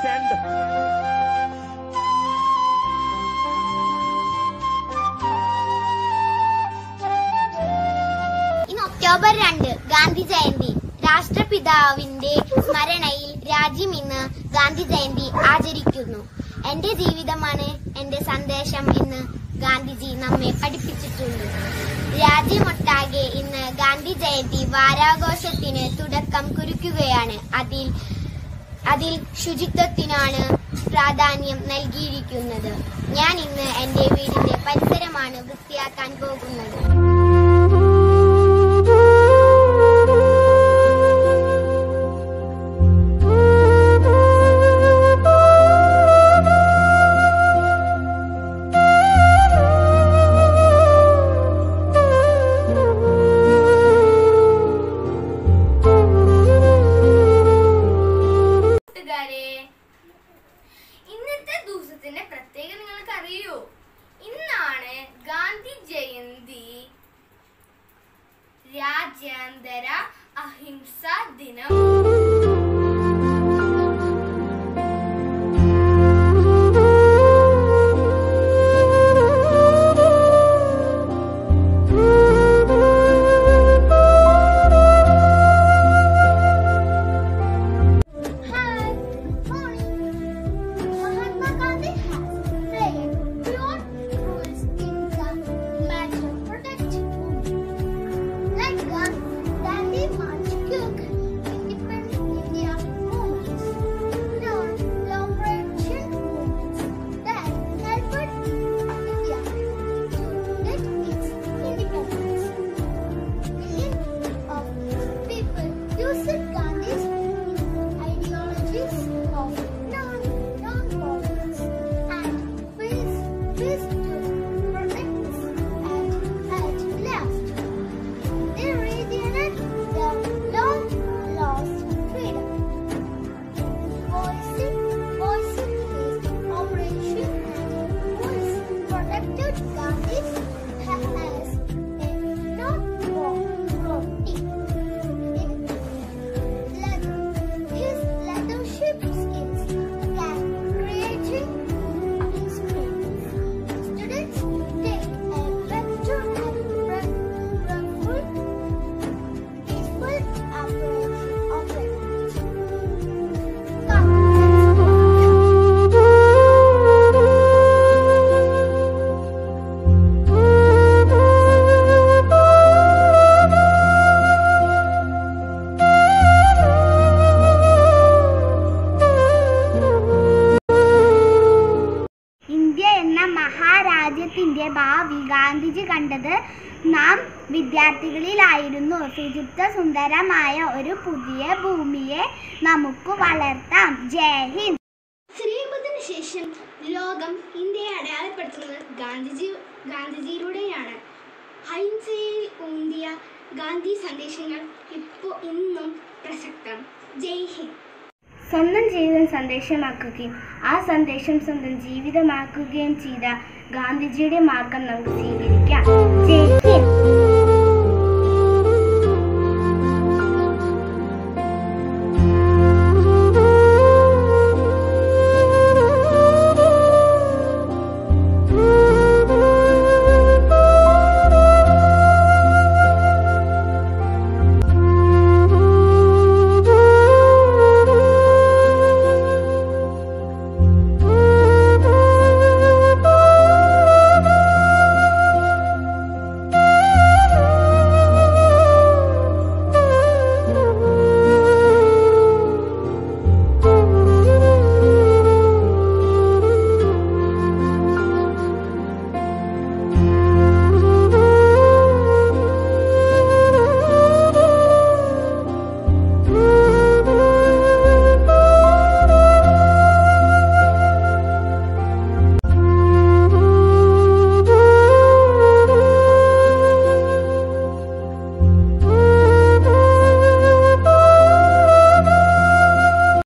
this end. ഇന്ന് October രണ്ട് ഗാന്ധി ജയന്തി രാഷ്ട്രപിതാവിന്റെ സ്മരണയിൽ രാജ്യം ഇന്ന് ഗാന്ധി ജയന്തി ആചരിക്കുന്നു എന്റെ ജീവിതമാണ് എന്റെ സന്ദേശം എന്ന് ഗാന്ധിജി നമ്മെ പഠിപ്പിച്ചിട്ടുണ്ട് രാജ്യമൊട്ടാകെ ഇന്ന് ഗാന്ധി ജയന്തി വാരാഘോഷത്തിന് തുടക്കം കുറിക്കുകയാണ് അതിൽ അതിൽ ശുചിത്വത്തിനാണ് പ്രാധാന്യം നൽകിയിരിക്കുന്നത് ഞാൻ ഇന്ന് എന്റെ വീടിന്റെ പരിസരമാണ് വൃത്തിയാക്കാൻ പോകുന്നത് കൂട്ടുകാരെ ഇന്നത്തെ ദിവസത്തിന്റെ പ്രത്യേകത നിങ്ങൾക്ക് അറിയോ ഇന്നാണ് ഗാന്ധി ജയന്തി രാജ്യാന്തര അഹിംസാ ദിനം Hi, morning. Mahatma Gandhi has played pure roles in the matter of protecting women. Like Gandhi, Gandhi March took independent India movements, non-liberation movements that helped India to get its independence. Millions of people used Gandhi's ideologies of non non-violence and peace, peace to protect and at last. They regained their long lost freedom. Voicing, voicing his operation and voice protected Gandhi's as a non-war in leather. His leather sheepskins can creating history. Students take a better and fruitful, peaceful approach of it. India എന്ന മഹാരാജ്യത്തിന്റെ ഭാവി ഗാന്ധിജി കണ്ടത് നാം വിദ്യാർത്ഥികളിലായിരുന്നു ശുചിത്വ സുന്ദരമായ ഒരു പുതിയ ഭൂമിയെ നമുക്ക് വളർത്താം ജയ് ഹിന്ദ് ശ്രീബുദ്ധിന് ശേഷം ലോകം ഇന്ത്യയെ അടയാളപ്പെടുത്തുന്നത് ഗാന്ധിജി ഗാന്ധിജിയിലൂടെയാണ് അഹിംസയിൽ ഊന്നിയ ഗാന്ധി സന്ദേശങ്ങൾ ഇപ്പോൾ ഇന്നും പ്രസക്തം ജയ് ഹിന്ദ് സ്വന്തം ജീവിതം സന്ദേശമാക്കുകയും ആ സന്ദേശം സ്വന്തം ജീവിതമാക്കുകയും ചെയ്ത ഗാന്ധിജിയുടെ മാർഗം നമുക്ക് സ്വീകരിക്കാം ജയ് ഹിന്ദ്